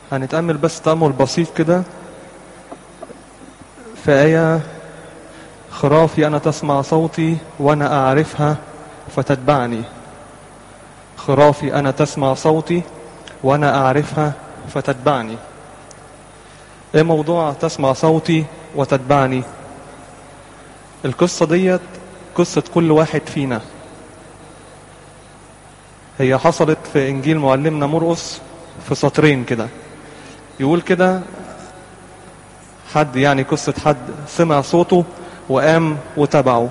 هنتأمل بس تأمل بسيط كده في آية خرافي أنا تسمع صوتي وأنا أعرفها فتتبعني خرافي أنا تسمع صوتي وأنا أعرفها فتتبعني إيه موضوع تسمع صوتي وتتبعني القصة ديت قصة كل واحد فينا هي حصلت في إنجيل معلمنا مرقس في سطرين كده يقول كده حد يعني قصة حد سمع صوته وقام وتبعه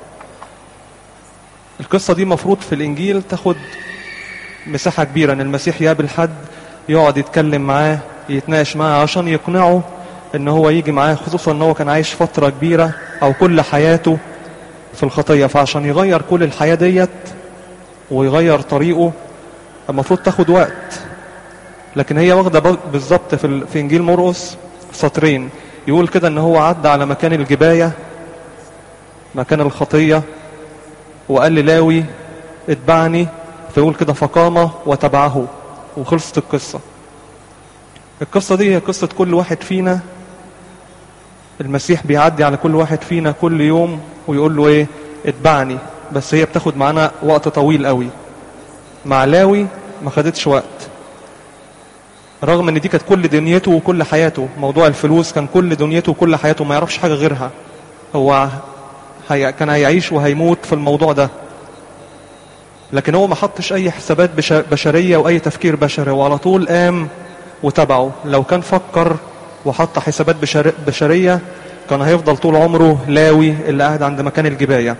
القصة دي مفروض في الإنجيل تاخد مساحة كبيرة إن المسيح يقابل حد يقعد يتكلم معاه يتناقش معاه عشان يقنعه إن هو يجي معاه خصوصا إن هو كان عايش فترة كبيرة أو كل حياته في الخطية فعشان يغير كل الحياة ديت ويغير طريقه المفروض تاخد وقت لكن هي واخدة بالظبط في, في إنجيل مرقس سطرين يقول كده إن هو عدى على مكان الجباية مكان الخطية وقال للاوي اتبعني فيقول كده فقام وتبعه وخلصت القصة القصة دي هي قصة كل واحد فينا المسيح بيعدي على كل واحد فينا كل يوم ويقول له ايه اتبعني بس هي بتاخد معانا وقت طويل قوي مع لاوي ما خدتش وقت رغم ان دي كانت كل دنيته وكل حياته موضوع الفلوس كان كل دنيته وكل حياته ما يعرفش حاجة غيرها هو هي كان هيعيش وهيموت في الموضوع ده لكن هو ما حطش اي حسابات بشرية واي تفكير بشري وعلى طول قام وتبعه لو كان فكر وحط حسابات بشر... بشرية كان هيفضل طول عمره لاوي اللي قاعد عند مكان الجباية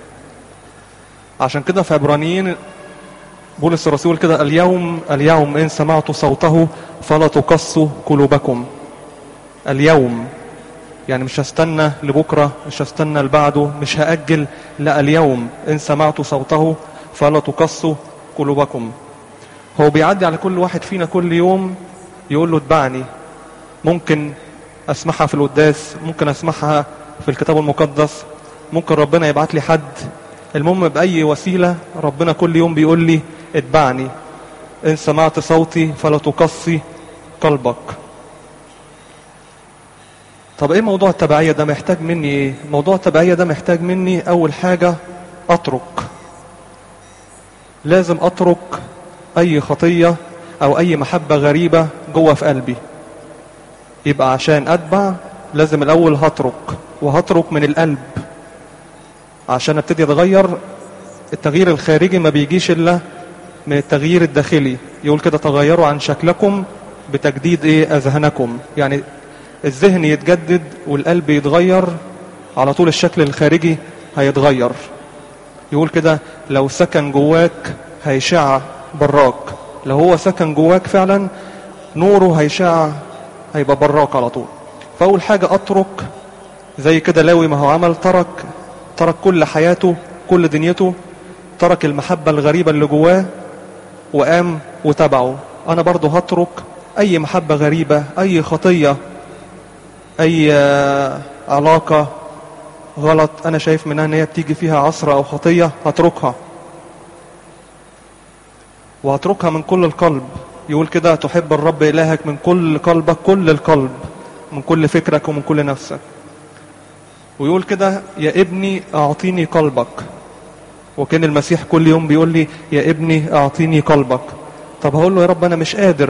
عشان كده في عبرانيين بولس الرسول كده اليوم اليوم إن سمعت صوته فلا تقصوا قلوبكم اليوم يعني مش هستنى لبكرة مش هستنى لبعده مش هأجل لا اليوم إن سمعت صوته فلا تقصوا قلوبكم هو بيعدي على كل واحد فينا كل يوم يقول له اتبعني ممكن اسمعها في القداس ممكن اسمعها في الكتاب المقدس ممكن ربنا يبعت لي حد المهم بأي وسيلة ربنا كل يوم بيقول لي اتبعني إن سمعت صوتي فلا تقصي قلبك طب ايه موضوع التبعية ده محتاج مني ايه موضوع التبعية ده محتاج مني اول حاجة اترك لازم اترك اي خطية او اي محبة غريبة جوه في قلبي يبقى عشان اتبع لازم الاول هترك وهترك من القلب عشان ابتدي اتغير التغيير الخارجي ما بيجيش الا من التغيير الداخلي يقول كده تغيروا عن شكلكم بتجديد ايه اذهانكم يعني الذهن يتجدد والقلب يتغير على طول الشكل الخارجي هيتغير يقول كده لو سكن جواك هيشع براك لو هو سكن جواك فعلا نوره هيشع هيبقى براك على طول فأول حاجة أترك زي كده لاوي ما هو عمل ترك ترك كل حياته كل دنيته ترك المحبة الغريبة اللي جواه وقام وتبعه أنا برضه هترك أي محبة غريبة أي خطية أي علاقة غلط أنا شايف منها أن هي بتيجي فيها عصرة أو خطية هتركها وهتركها من كل القلب يقول كده تحب الرب إلهك من كل قلبك كل القلب من كل فكرك ومن كل نفسك ويقول كده يا ابني أعطيني قلبك وكان المسيح كل يوم بيقول لي يا ابني أعطيني قلبك طب هقول له يا رب أنا مش قادر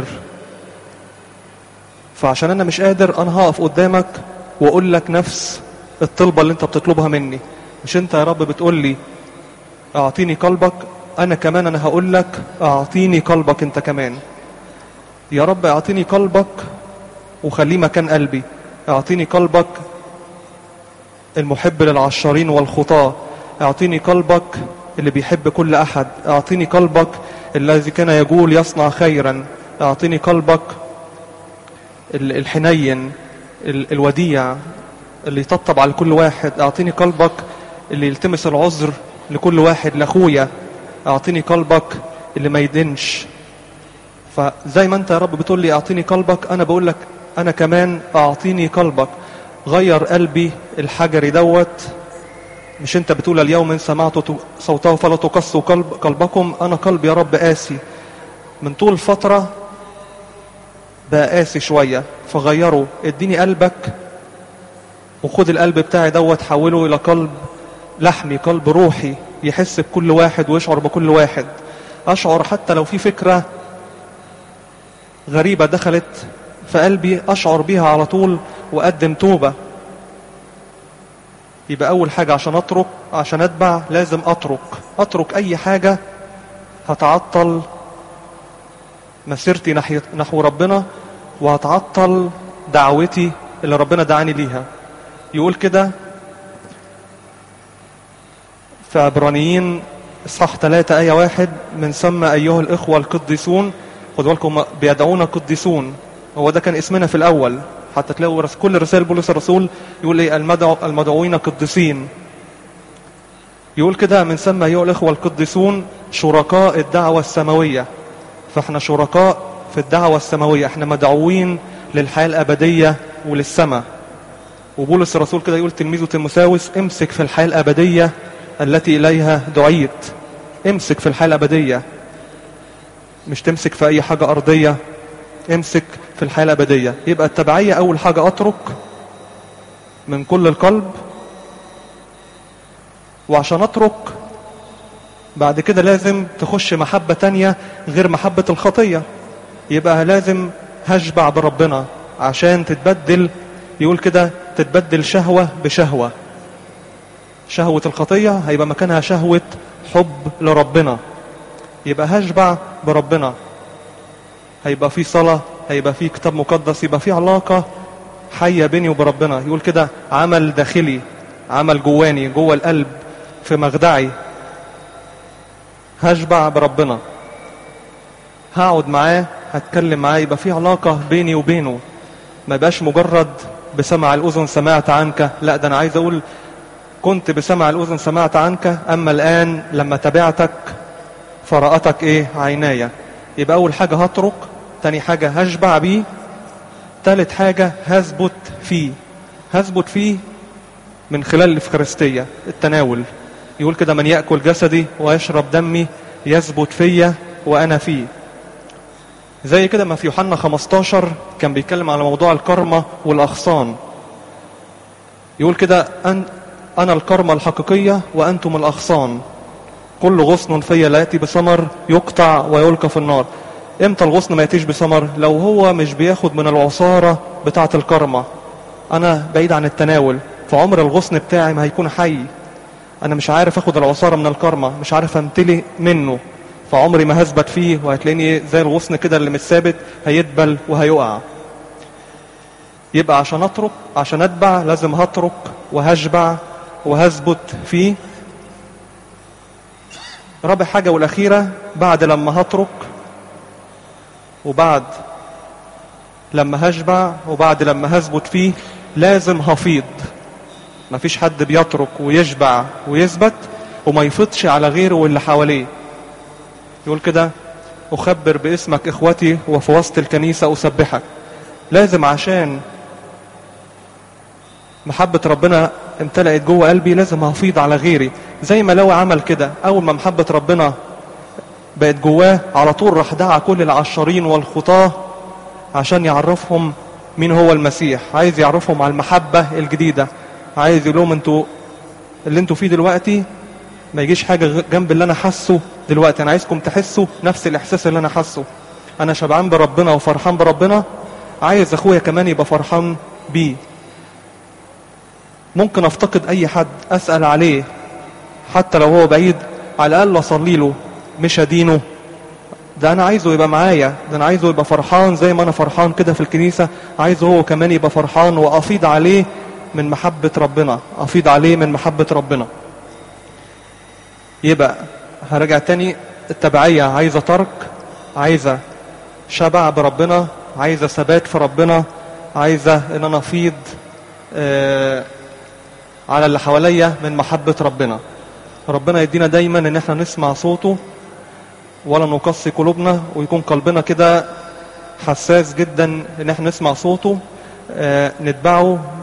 فعشان أنا مش قادر أنا هقف قدامك وأقول لك نفس الطلبة اللي أنت بتطلبها مني مش أنت يا رب بتقول لي أعطيني قلبك أنا كمان أنا هقول لك أعطيني قلبك أنت كمان يا رب أعطيني قلبك وخليه مكان قلبي أعطيني قلبك المحب للعشارين والخطاة أعطيني قلبك اللي بيحب كل أحد أعطيني قلبك الذي كان يقول يصنع خيرا أعطيني قلبك الحنين الوديع اللي يطبطب على كل واحد أعطيني قلبك اللي يلتمس العذر لكل واحد لأخويا أعطيني قلبك اللي ما يدنش فزي ما أنت يا رب بتقول لي أعطيني قلبك أنا بقول لك أنا كمان أعطيني قلبك غير قلبي الحجري دوت مش انت بتقول اليوم ان سمعت صوته فلا تقصوا قلب قلبكم انا قلبي يا رب قاسي من طول فترة بقى قاسي شوية فغيره اديني قلبك وخد القلب بتاعي دوت حوله إلى قلب لحمي قلب روحي يحس بكل واحد ويشعر بكل واحد أشعر حتى لو في فكرة غريبة دخلت في قلبي أشعر بيها على طول وأقدم توبة يبقى أول حاجة عشان أترك عشان أتبع لازم أترك أترك أي حاجة هتعطل مسيرتي ناحية نحو ربنا وهتعطل دعوتي اللي ربنا دعاني ليها يقول كده في عبرانيين اصحاح 3 آية واحد من ثم أيها الإخوة القديسون خدوا بالكم بيدعونا قديسون هو ده كان اسمنا في الأول حتى تلاقوا رس- كل رسائل بولس الرسول يقول ايه المدعو المدعوين قديسين يقول كده من ثم أيها الإخوة القديسون شركاء الدعوة السماوية فاحنا شركاء في الدعوة السماوية احنا مدعوين للحياة الأبدية وللسماء وبولس الرسول كده يقول تلميذه تيموساوس امسك في الحياة الأبدية التي إليها دعيت امسك في الحياة الأبدية مش تمسك في أي حاجة أرضية امسك في الحياة الأبدية يبقى التبعية أول حاجة أترك من كل القلب وعشان أترك بعد كده لازم تخش محبة تانية غير محبة الخطية يبقى لازم هشبع بربنا عشان تتبدل يقول كده تتبدل شهوة بشهوة شهوة الخطية هيبقى مكانها شهوة حب لربنا يبقى هشبع بربنا هيبقى في صلاة هيبقى في كتاب مقدس يبقى في علاقة حية بيني وبربنا يقول كده عمل داخلي عمل جواني جوه القلب في مخدعي هشبع بربنا هقعد معاه هتكلم معاه يبقى في علاقة بيني وبينه ما يبقاش مجرد بسمع الأذن سمعت عنك لا ده أنا عايز أقول كنت بسمع الأذن سمعت عنك أما الآن لما تبعتك فرأتك إيه عيناي يبقى أول حاجة هترك تاني حاجة هشبع بيه تالت حاجة هثبت فيه هثبت فيه من خلال الإفخارستية التناول يقول كده من يأكل جسدي ويشرب دمي يثبت فيا وأنا فيه زي كده ما في يوحنا 15 كان بيتكلم على موضوع الكرمة والأغصان يقول كده أن أنا الكرمة الحقيقية وأنتم الأغصان كل غصن فيا لا يأتي بثمر يقطع ويلقى في النار امتى الغصن ما يأتيش بثمر لو هو مش بياخد من العصارة بتاعة الكرمة أنا بعيد عن التناول فعمر الغصن بتاعي ما هيكون حي أنا مش عارف أخد العصارة من الكرمة مش عارف أمتلي منه فعمري ما هثبت فيه وهتلاقيني زي الغصن كده اللي مش ثابت هيدبل وهيقع يبقى عشان اترك عشان اتبع لازم هترك وهشبع وهثبت فيه رابع حاجة والأخيرة بعد لما هترك وبعد لما هشبع وبعد لما هثبت فيه لازم هفيض مفيش حد بيترك ويشبع ويثبت وما يفضش على غيره واللي حواليه يقول كده أخبر باسمك إخوتي وفي وسط الكنيسة أسبحك لازم عشان محبة ربنا امتلأت جوه قلبي لازم هفيض على غيري زي ما لو عمل كده أول ما محبة ربنا بقت جواه على طول راح دعا كل العشارين والخطاة عشان يعرفهم مين هو المسيح عايز يعرفهم على المحبة الجديدة عايز يقول لهم انتوا اللي انتوا فيه دلوقتي ما يجيش حاجة جنب اللي انا حاسه دلوقتي انا عايزكم تحسوا نفس الاحساس اللي انا حاسه انا شبعان بربنا وفرحان بربنا عايز اخويا كمان يبقى فرحان بيه ممكن افتقد اي حد اسأل عليه حتى لو هو بعيد على الاقل اصلي له مش ادينه ده انا عايزه يبقى معايا ده انا عايزه يبقى فرحان زي ما انا فرحان كده في الكنيسة عايزه هو كمان يبقى فرحان وافيض عليه من محبة ربنا افيض عليه من محبة ربنا يبقى هرجع تاني التبعية عايزة ترك عايزة شبع بربنا عايزة ثبات في ربنا عايزة ان انا افيض آه على اللي حواليا من محبة ربنا ربنا يدينا دايما ان احنا نسمع صوته ولا نقصي قلوبنا ويكون قلبنا كده حساس جدا ان احنا نسمع صوته آه نتبعه